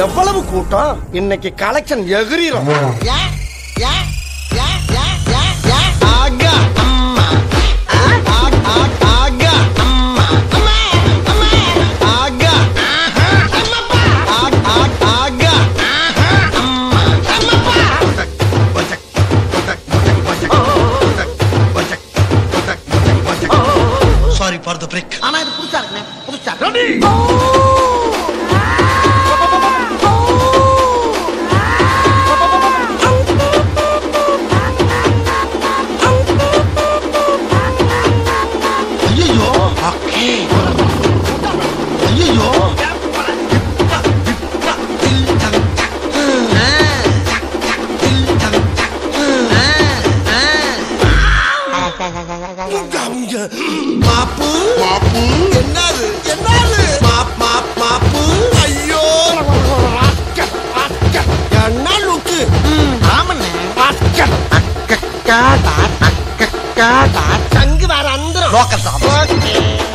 எவ்வளவு கூட்டம் இன்னைக்கு கலெக்ஷன் எகிரிரும் ஆகா அம்மா ஆ, ஆ, ஆகா அம்மா ஆகா ஆ, ஆ, ஆகா சாரி ஃபார் த பிரேக் ஆனா இது புதுசா இருக்குண்ணே புதுசா இருக்கு. ஐயோ ஐயோ மாப்பு மாப்பு என்னது என்னது மாப் மாப் மாப்பு ஐயோ என்ன லுக்கு ஆமாண்ணே சங்கு வேற அந்தரம் லோக்கல் சாப் ஓகே